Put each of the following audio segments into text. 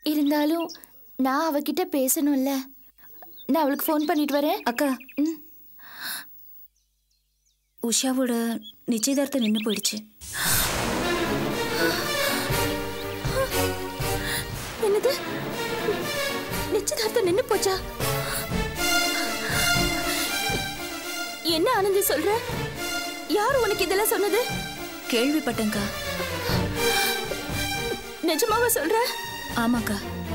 இருந்தாலும் நான் அவகிட்ட பேசணும்ல நான் அவளுக்கு ஃபோன் பண்ணிட்டு வரேன் அக்கா ம். உஷாவோட நிச்சயதார்த்தம் நின்று போயிடுச்சு என்னது நிச்சயதார்த்தம் நின்னு போச்சா என்ன ஆனந்தி சொல்ற யார் உனக்கு இதெல்லாம் சொன்னது கேள்விப்பட்டேங்க்கா நிஜமாவா சொல்ற ஆமாக்கா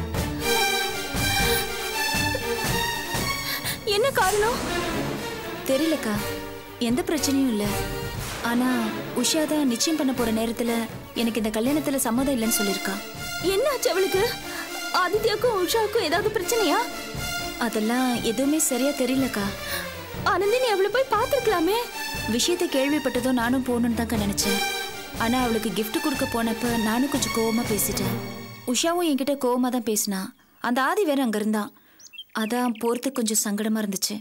என்ன காரணம் தெரியலக்கா எந்த பிரச்சனையும் இல்லை ஆனா உஷா தான் நிச்சயம் பண்ண போற நேரத்துல எனக்கு இந்த கல்யாணத்துல சம்மதம் இல்லைன்னு சொல்லியிருக்கா என்னாச்சு அவளுக்கு ஆதித்யாக்கும் உஷாவுக்கும் ஏதாவது பிரச்சனையா அதெல்லாம் எதுவுமே சரியா தெரியலக்கா ஆனந்தி நீ அவளை போய் பார்த்துருக்கலாமே விஷயத்தை கேள்விப்பட்டதும் நானும் போகணும்னு தான்க்கா நினைச்சேன் ஆனா அவளுக்கு gift கொடுக்க போனப்ப நானும் கொஞ்சம் கோவமா பேசிட்டேன் உஷாவும் என்கிட்ட கோவமா தான் பேசினா அந்த ஆதி வேற அங்க இருந்தான் அதான் போறதுக்கு கொஞ்சம் சங்கடமா இருந்துச்சு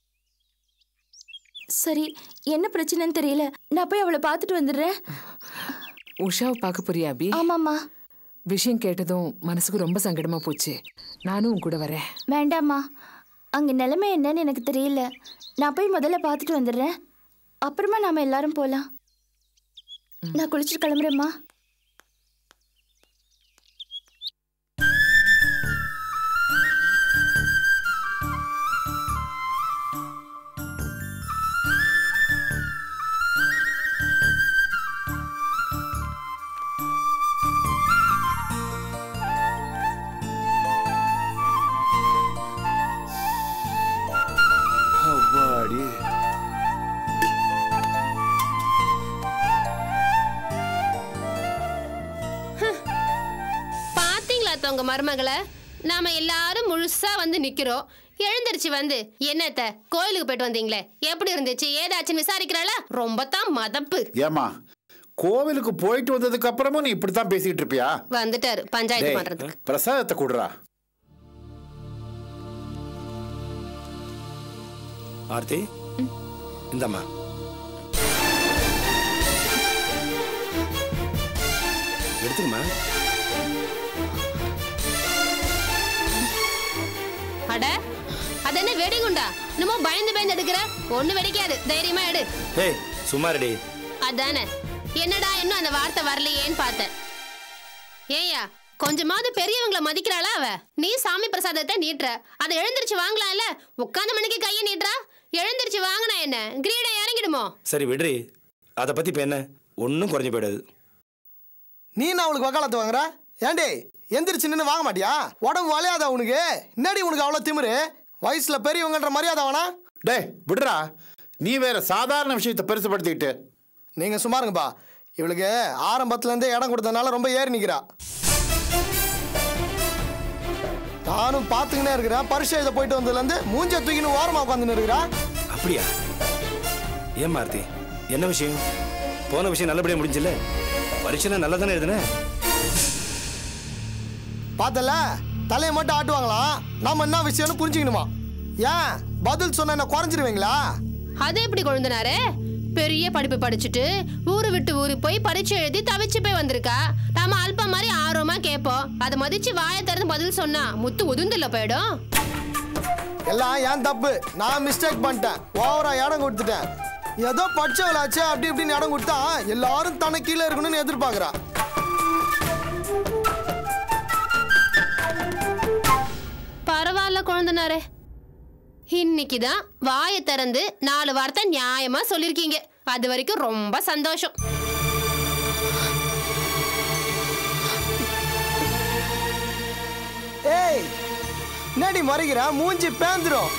சரி என்ன பிரச்சனைன்னு தெரியல நான் போய் அவளை பார்த்துட்டு வந்துடுறேன் உஷாவை பார்க்க போறியா அபி ஆமாம்மா விஷயம் கேட்டதும் மனசுக்கு ரொம்ப சங்கடமா போச்சு நானும் உன் கூட வரேன் வேண்டாம்மா அங்கே நிலைமை என்னன்னு எனக்கு தெரியல நான் போய் முதல்ல பார்த்துட்டு வந்துடுறேன் அப்புறமா நாம எல்லாரும் போகலாம் நான் குளிச்சுட்டு கிளம்புறேம்மா அவ்வாடி பாத்தீங்களா உங்க மருமகளை நாம எல்லாரும் முழுசா வந்து நிக்கிறோம் எழுந்திருச்சு வந்து என்னத்த கோயிலுக்கு போயிட்டு வந்தீங்களே எப்படி இருந்துச்சு ஏதாச்சுன்னு விசாரிக்கிறாளா ரொம்ப தான் மதப்பு ஏமா கோவிலுக்கு போயிட்டு வந்ததுக்கு அப்புறமும் நீ இப்படித்தான் பேசிட்டு இருப்பியா வந்துட்டாரு பஞ்சாயத்து டேய், பண்றதுக்கு பிரசாதத்தை கொடுறா ஆர்த்தி இந்தம்மா எடுத்துக்கம்மா அட அது என்ன வெடிகுண்டா இன்னமும் பயந்து பயந்து எடுக்கிற ஒண்ணு வெடிக்காது தைரியமா எடு ஏய் சும்மா ரெடி அதானே என்னடா இன்னும் அந்த வார்த்தை வரலையேன்னு பார்த்தேன் ஏய்யா கொஞ்சமாவது பெரியவங்கள மதிக்கிறாளா அவ நீ சாமி பிரசாதத்தை நீட்டுற அதை எழுந்திருச்சு வாங்கலாம்ல உட்கார்ந்த மணிக்கு கையை நீட்டுறா எழுந்திருச்சு வாங்கினா என்ன கிரீட இறங்கிடுமோ சரி விடுறி அதை பத்தி இப்ப என்ன ஒன்றும் குறைஞ்சு போயிடாது நீ நான் அவளுக்கு வக்காலத்து வாங்குற ஏண்டி எந்திரிச்சு நின்று வாங்க மாட்டியா உடம்பு வளையாதா உனக்கு என்னடி உனக்கு அவ்வளோ திமிரு வயசுல பெரியவங்கன்ற மரியாதை வேணா டேய் விடுறா நீ வேற சாதாரண விஷயத்தை பெருசுபடுத்திக்கிட்டு நீங்க சும்மா இருங்கப்பா இவளுக்கு ஆரம்பத்துல இருந்தே இடம் கொடுத்ததுனால ரொம்ப ஏறி நிக்கிறா நானும் பார்த்துக்கினே இருக்கிறேன் பரிசு எழுத போயிட்டு வந்ததுலேருந்து மூஞ்ச தூக்கின்னு ஓரமா உட்காந்துன்னு இருக்கிறா அப்படியா ஏன் ஆர்த்தி என்ன விஷயம் போன விஷயம் நல்லபடியா முடிஞ்சுல பரீட்சை நல்லா தானே எழுதுன பார்த்தல தலையை மட்டும் ஆட்டுவாங்களாம் நாம என்ன விஷயம்னு புரிஞ்சுக்கணுமா ஏன் பதில் சொன்ன என்ன குறைஞ்சிருவீங்களா அது எப்படி கொழுந்தனாரு பெரிய படிப்பு படிச்சுட்டு ஊரு விட்டு ஊரு போய் பரீட்சை எழுதி தவிச்சு போய் வந்திருக்கா நாம அல்ப மாதிரி ஆர்வமா கேட்போம் அதை மதிச்சு வாயை திறந்து பதில் சொன்னா முத்து உதுந்துல போயிடும் எல்லாம் ஏன் தப்பு நான் மிஸ்டேக் பண்ணிட்டேன் ஓவரா இடம் கொடுத்துட்டேன் ஏதோ படிச்சவளாச்சே அப்படி இப்படின்னு இடம் கொடுத்தா எல்லாரும் தனக்கு கீழே இருக்கணும்னு எதிர்பார்க்கறா பரவாயில்ல குழந்தனாரே இன்னைக்கு தான் வாயை திறந்து நாலு வார்த்தை நியாயமா சொல்லிருக்கீங்க அது வரைக்கும் ரொம்ப சந்தோஷம் ஏய் என்னடி மறைக்கிற மூஞ்சி பேந்துரும்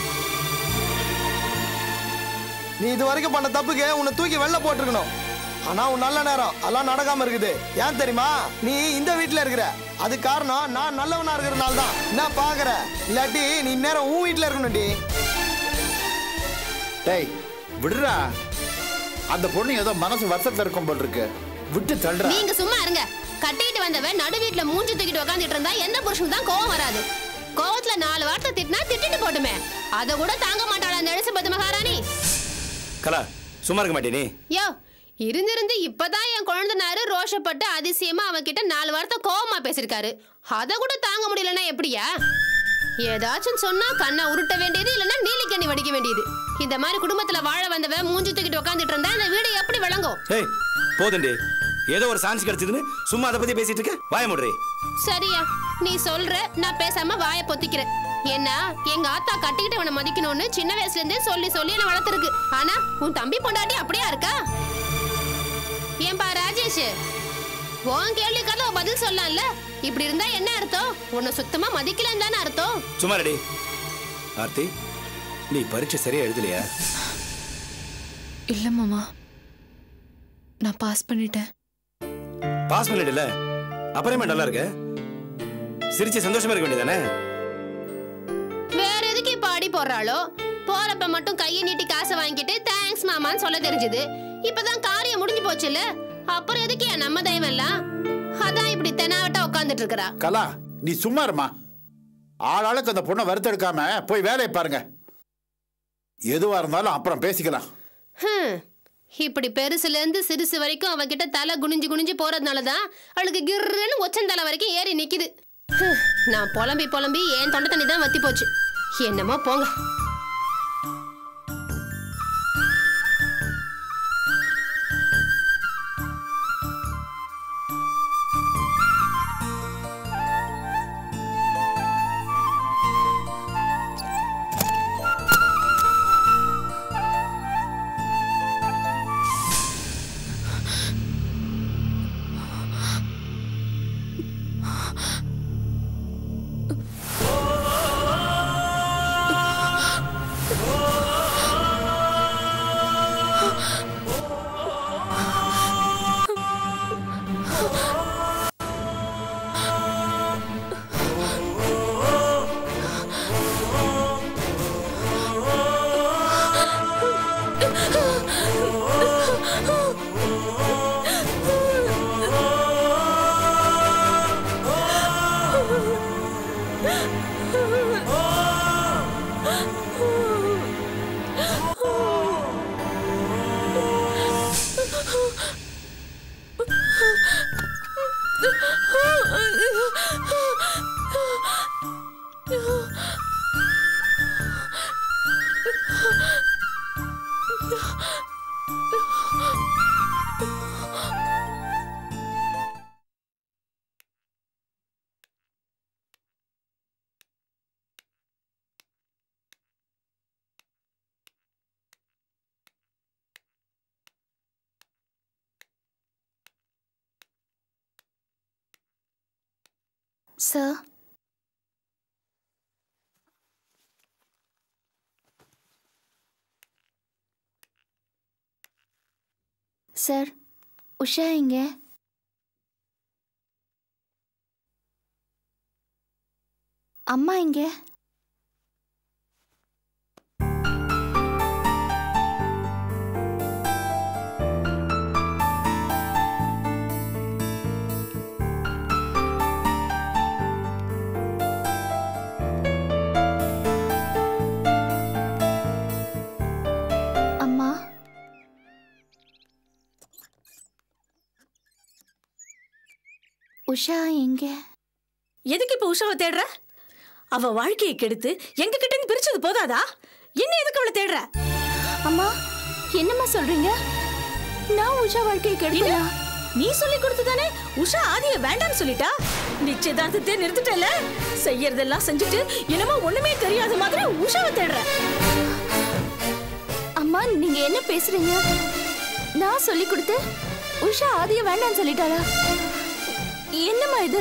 நீ இது வரைக்கும் பண்ண தப்புக்கு உன்னை தூக்கி வெளில போட்டிருக்கணும் ஆனா உன் நல்ல நேரம் அதெல்லாம் நடக்காம இருக்குது ஏன் தெரியுமா நீ இந்த வீட்ல இருக்கிற அது காரணம் நான் நல்லவனா இருக்கிறனால தான் என்ன பாக்குற இல்லாட்டி நீ நேரம் உன் வீட்ல இருக்கணும்டி டேய் விடுறா அந்த பொண்ணு ஏதோ மனசு வருஷத்துல இருக்கும் போல் இருக்கு விட்டு தள்ளுறா நீங்க சும்மா இருங்க கட்டிட்டு வந்தவன் நடு வீட்டுல மூஞ்சி தூக்கிட்டு உட்காந்துட்டு இருந்தா எந்த புருஷனுக்கு தான் கோவம் வராது கோவத்துல நாலு வார்த்தை திட்டினா திட்டிட்டு போட்டுமே அதை கூட தாங்க மாட்டாளா அந்த எலிசபெத் மகாராணி கலா சும்மா இருக்க மாட்டே நீ யோ இருந்திருந்து இப்பதான் என் குழந்தைனாரு ரோஷப்பட்டு அதிசயமா அவன்கிட்ட நாலு வாரத்தை கோவமா பேசியிருக்காரு அதை கூட தாங்க முடியலன்னா எப்படியா ஏதாச்சும் சொன்னா கண்ணை உருட்ட வேண்டியது இல்லைன்னா நீலிக்கண்ணி வடிக்க வேண்டியது இந்த மாதிரி குடும்பத்துல வாழ வந்தவன் மூஞ்சி தூக்கிட்டு உட்காந்துட்டு இருந்தா இந்த வீடு எப்படி விளங்கும் ஏய் போதுண்டி ஏதோ ஒரு சான்ஸ் கிடைச்சதுன்னு சும்மா அதை பத்தி பேசிட்டு இருக்க வாய முடுறி சரியா நீ சொல்ற நான் பேசாம வாயை பொத்திக்கிறேன் ஏன்னா எங்க ஆத்தா கட்டிக்கிட்டு அவனை மதிக்கணும்னு சின்ன வயசுல இருந்தே சொல்லி சொல்லி என்ன வளர்த்துருக்கு ஆனா உன் தம்பி பொண்டாட்டி அப்படியா இருக்கா ஏன்பா ராஜேஷ் உன் கேள்விக்காக அவ பதில் சொல்லலாம்ல இப்படி இருந்தா என்ன அர்த்தம் உன்னை சுத்தமா மதிக்கலன்னு தானே அர்த்தம் சும்மா ரெடி ஆர்த்தி நீ பரீட்சை சரியா எழுதலையா இல்ல மாமா நான் பாஸ் பண்ணிட்டேன் பாஸ் பண்ணிடல அப்புறமே நல்லா இருக்க சிரிச்சு சந்தோஷமா இருக்க வேண்டியதானே வேற எதுக்கு இப்ப அடி போடுறாளோ போறப்ப மட்டும் கையை நீட்டி காசை வாங்கிட்டு தேங்க்ஸ் மாமான்னு சொல்ல தெரிஞ்சது இப்பதான் காரியம் முடிஞ்சு போச்சுல்ல அப்புறம் எதுக்கு என் நம்ம தெய்வம் எல்லாம் அதான் இப்படி தெனாவட்டா உட்காந்துட்டு இருக்கறா கலா நீ சும்மா இருமா ஆளாளுக்கு அந்த பொண்ணை வறுத்தெடுக்காம போய் வேலையை பாருங்க எதுவா இருந்தாலும் அப்புறம் பேசிக்கலாம் ஹம். இப்படி பெருசுல இருந்து சிறுசு வரைக்கும் அவகிட்ட தலை குனிஞ்சு குனிஞ்சு போறதுனாலதான் அவளுக்கு கிர்ன்னு ஒச்சந்தலை வரைக்கும் ஏறி நிக்குது ஹம். நான் புலம்பி புலம்பி என் தொண்டை தண்ணி தான் வத்தி போச்சு என்னமோ போங்க சார் சார் உஷா எங்க அம்மா எங்க அம்மா உஷா எங்க எதுக்கு இப்ப உஷாவை தேடுற அவ வாழ்க்கையை கெடுத்து எங்க கிட்ட இருந்து பிரிச்சது போதாதா என்ன எதுக்கு அவளை தேடுற அம்மா என்னம்மா சொல்றீங்க நான் உஷா வாழ்க்கையை கெடுக்கல நீ சொல்லி கொடுத்துதானே உஷா ஆதிய வேண்டாம்னு சொல்லிட்டா நிச்சயதார்த்தத்தை நிறுத்திட்டல செய்யறதெல்லாம் செஞ்சுட்டு என்னமோ ஒண்ணுமே தெரியாத மாதிரி உஷாவை தேடுற அம்மா நீங்க என்ன பேசுறீங்க நான் சொல்லி கொடுத்து உஷா ஆதிய வேண்டாம்னு சொல்லிட்டாளா என்னம்மா இது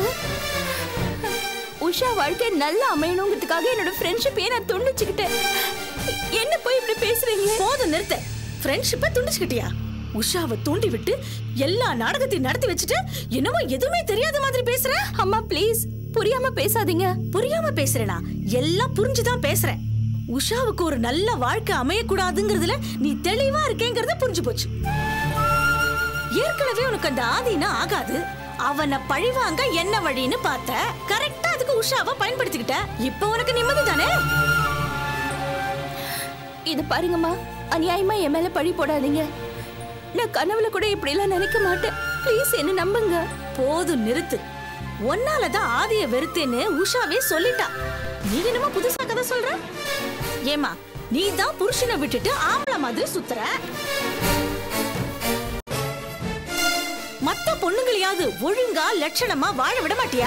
உஷா வாழ்க்கை நல்லா அமையணுங்கிறதுக்காக என்னோட ஃப்ரெண்ட்ஷிப்பையே நான் துண்டிச்சுக்கிட்டேன் என்ன போய் இப்படி பேசுறீங்க போதும் நிறுத்த ஃப்ரெண்ட்ஷிப்பை துண்டிச்சுக்கிட்டியா உஷாவை தூண்டி விட்டு எல்லா நாடகத்தையும் நடத்தி வச்சுட்டு என்னமோ எதுவுமே தெரியாத மாதிரி பேசுற அம்மா ப்ளீஸ் புரியாம பேசாதீங்க புரியாம பேசுறேனா எல்லாம் புரிஞ்சுதான் பேசுறேன் உஷாவுக்கு ஒரு நல்ல வாழ்க்கை அமையக்கூடாதுங்கிறதுல நீ தெளிவா இருக்கேங்கிறத புரிஞ்சு போச்சு ஏற்கனவே உனக்கு அந்த ஆதினா ஆகாது அவனை பழிவாங்க என்ன வழின்னு பார்த்த கரெக்டா அதுக்கு உஷாவை பயன்படுத்திக்கிட்ட இப்ப உனக்கு நிம்மதி தானே இது பாருங்கம்மா அநியாயமா என் மேல பழி போடாதீங்க நான் கனவுல கூட இப்படி எல்லாம் நினைக்க மாட்டேன் ப்ளீஸ் என்ன நம்புங்க போதும் நிறுத்து ஒன்னால தான் ஆதிய வெறுத்தேன்னு உஷாவே சொல்லிட்டா நீ என்னமோ புதுசா கதை சொல்ற ஏமா நீ தான் புருஷனை விட்டுட்டு ஆம்பளை மாதிரி சுத்துற மத்த பொண்ணுங்களையாவது ஒழுங்கா லட்சணமா வாழ விட மாட்டியா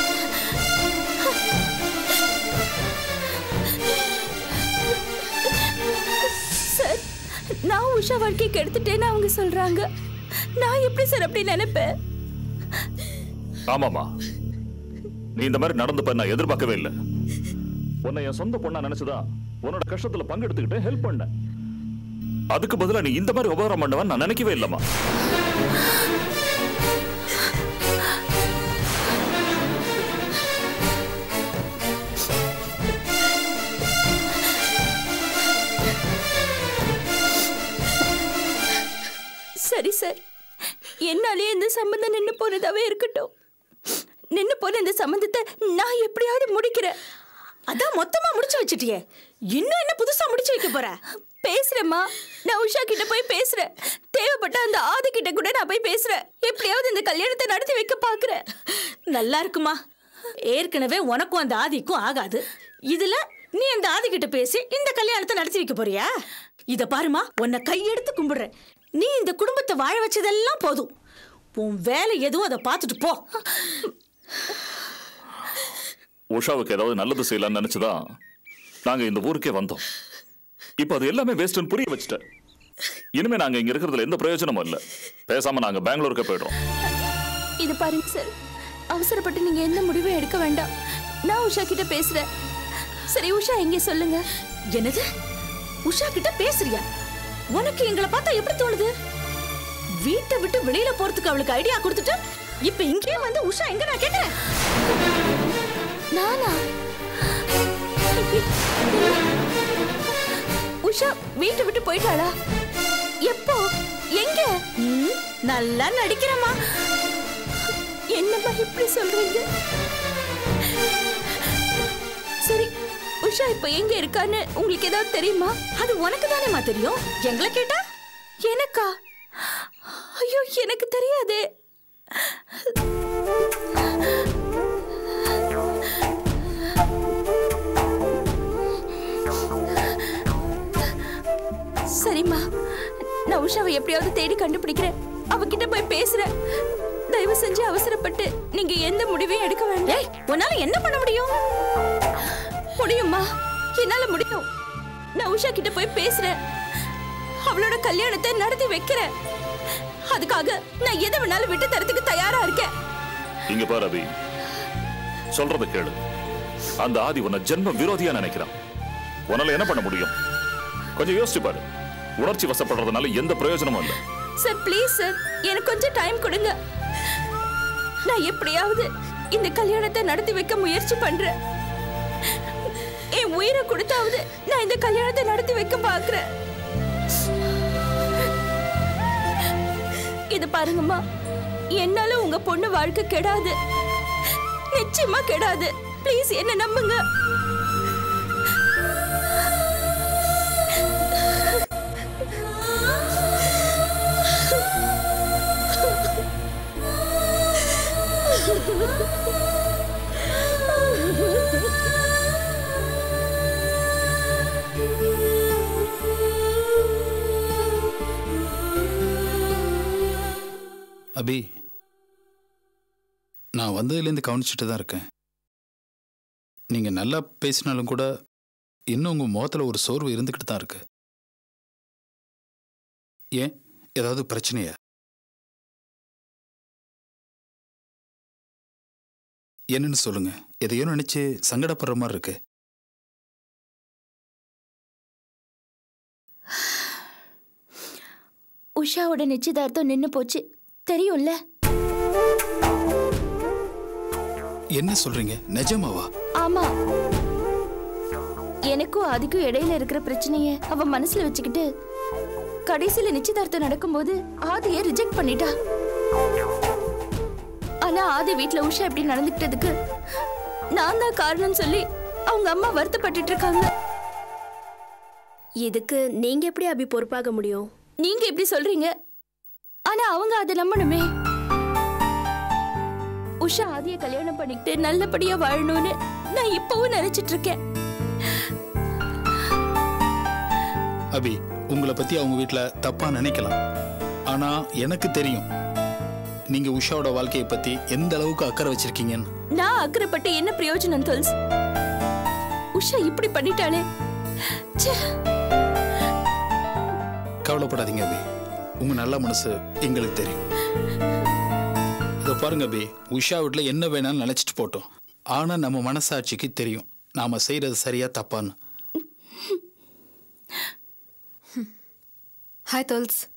சார் நான் உஷா வாழ்க்கை கெடுத்துட்டேன்னு அவங்க சொல்றாங்க நான் எப்படி சார் அப்படி நினைப்பேன் ஆமாமா நீ இந்த மாதிரி நடந்துப்ப நான் எதிர்பார்க்கவே இல்லை உன்னை என் சொந்த பொண்ணா நினைச்சுதான் உன்னோட கஷ்டத்துல பங்கெடுத்துக்கிட்டு ஹெல்ப் பண்ண அதுக்கு பதிலா நீ இந்த மாதிரி உபகாரம் பண்ணவன் நான் நினைக்கவே இல்லம்மா சரி சார் என்னாலே இந்த சம்பந்தம் நின்னு போனதாவே இருக்கட்டும் நின்னு போன இந்த சம்பந்தத்தை நான் எப்படியாவது முடிக்கிறேன் அதான் மொத்தமா முடிச்சு வச்சிட்டியே இன்னும் என்ன புதுசா முடிச்சு வைக்க போற பேசுறேம்மா நான் உஷா கிட்ட போய் பேசுறேன் தேவைப்பட்ட அந்த ஆதி கிட்ட கூட நான் போய் பேசுறேன் எப்படியாவது இந்த கல்யாணத்தை நடத்தி வைக்க பாக்குறேன் நல்லா இருக்குமா ஏற்கனவே உனக்கும் அந்த ஆதிக்கும் ஆகாது இதுல நீ அந்த ஆதி கிட்ட பேசி இந்த கல்யாணத்தை நடத்தி வைக்க போறியா இத பாருமா உன்னை கையெடுத்து கும்பிடுறேன் நீ இந்த குடும்பத்தை வாழ வச்சதெல்லாம் போதும் உன் வேலை எதுவும் அதை பார்த்துட்டு போ உஷாவுக்கு ஏதாவது நல்லது செய்யலாம்னு நினைச்சுதான் நாங்க இந்த ஊருக்கே வந்தோம் இப்ப அது எல்லாமே வேஸ்ட்னு புரிய வச்சுட்டேன் இனிமே நாங்க இங்க இருக்கிறதுல எந்த பிரயோஜனமும் இல்ல பேசாம நாங்க பெங்களூருக்கு போயிடுறோம் இது பாருங்க சார் அவசரப்பட்டு நீங்க எந்த முடிவும் எடுக்க வேண்டாம் நான் உஷா கிட்ட பேசுறேன் சரி உஷா எங்கே சொல்லுங்க என்னது உஷா கிட்ட பேசுறியா உனக்கு எங்களை பார்த்தா எப்படி தோணுது வீட்டை விட்டு வெளியில போறதுக்கு அவளுக்கு ஐடியா கொடுத்துட்டு இப்ப இங்கே வந்து உஷா எங்க நான் கேக்குறேன் நானா உஷா வீட்டை விட்டு போயிட்டாளா எப்போ எங்க ம், நல்லா நடிக்கிறமா என்னம்மா இப்படி சொல்றீங்க சரி உஷா இப்ப எங்க இருக்கான்னு உங்களுக்கு ஏதாவது தெரியுமா அது உனக்கு தானேமா தெரியும் எங்களை கேட்டா எனக்கா ஐயோ எனக்கு தெரியாதே சரிம்மா நான் உஷாவை எப்படியாவது தேடி கண்டுபிடிக்கிறேன் அவகிட்ட போய் பேசுறேன் தயவு செஞ்சு அவசரப்பட்டு நீங்க எந்த முடிவையும் எடுக்க வேண்டாம் ஏய் உன்னால என்ன பண்ண முடியும் முடியுமா என்னால முடியும் நான் உஷா கிட்ட போய் பேசுறேன் அவளோட கல்யாணத்தை நடத்தி வைக்கிறேன் அதுக்காக நான் எதை வேணாலும் விட்டு தரத்துக்கு தயாரா இருக்கேன் இங்க பாரு அபி சொல்றத கேளு அந்த ஆதி உன்னை ஜென்ம விரோதியா நினைக்கிறான் உன்னால என்ன பண்ண முடியும் கொஞ்சம் யோசிச்சு பாரு உணர்ச்சி வசப்படுறதுனால எந்த பிரயோஜனமும் இல்லை சார் ப்ளீஸ் சார் எனக்கு கொஞ்சம் டைம் கொடுங்க நான் எப்படியாவது இந்த கல்யாணத்தை நடத்தி வைக்க முயற்சி பண்றேன் என் உயிரை கொடுத்தாவது நான் இந்த கல்யாணத்தை நடத்தி வைக்க பாக்குறேன் இது பாருங்கம்மா என்னால உங்க பொண்ணு வாழ்க்கை கெடாது நிச்சயமா கெடாது ப்ளீஸ் என்ன நம்புங்க அபி நான் வந்ததுலேருந்து கவனிச்சுட்டு தான் இருக்கேன் நீங்கள் நல்லா பேசினாலும் கூட இன்னும் உங்கள் முகத்தில் ஒரு சோர்வு இருந்துக்கிட்டு தான் இருக்கு ஏன் ஏதாவது பிரச்சனையா என்னன்னு சொல்லுங்க எதையோ நினைச்சு சங்கடப்படுற மாதிரி இருக்கு உஷாவோட நிச்சயதார்த்தம் நின்னு போச்சு தெரியும்ல என்ன சொல்றீங்க நிஜமாவா ஆமா எனக்கும் அதுக்கும் இடையில இருக்கிற பிரச்சனைய அவ மனசுல வச்சுக்கிட்டு கடைசியில நிச்சயதார்த்தம் நடக்கும்போது ஆதிய ரிஜெக்ட் பண்ணிட்டா ஆனா ஆதி வீட்ல உஷா இப்படி நடந்துக்கிட்டதுக்கு நான் தான் காரணம் சொல்லி அவங்க அம்மா வருத்தப்பட்டுட்டு இருக்காங்க இதுக்கு நீங்க எப்படி அபி பொறுப்பாக முடியும் நீங்க எப்படி சொல்றீங்க ஆனா அவங்க அதை நம்பணுமே உஷா ஆதிய கல்யாணம் பண்ணிக்கிட்டு நல்லபடியா வாழணும்னு நான் இப்பவும் நினைச்சிட்டு இருக்கேன் அபி உங்களை பத்தி அவங்க வீட்ல தப்பா நினைக்கலாம் ஆனா எனக்கு தெரியும் நீங்க உஷாவோட வாழ்க்கையை பத்தி எந்த அளவுக்கு அக்கறை வச்சிருக்கீங்கன்னு நான் அக்கறைப்பட்டு என்ன பிரயோஜனம் தொல்ஸ் உஷா இப்படி பண்ணிட்டாளே ச்சே. கவலைப்படாதீங்க அபி உங்க நல்ல மனசு எங்களுக்கு தெரியும் இதோ பாருங்க அபி உஷா வீட்டில் என்ன வேணாலும் நினைச்சிட்டு போட்டோம் ஆனா நம்ம மனசாட்சிக்கு தெரியும் நாம செய்யறது சரியா தப்பான்னு ஹாய் தோல்ஸ்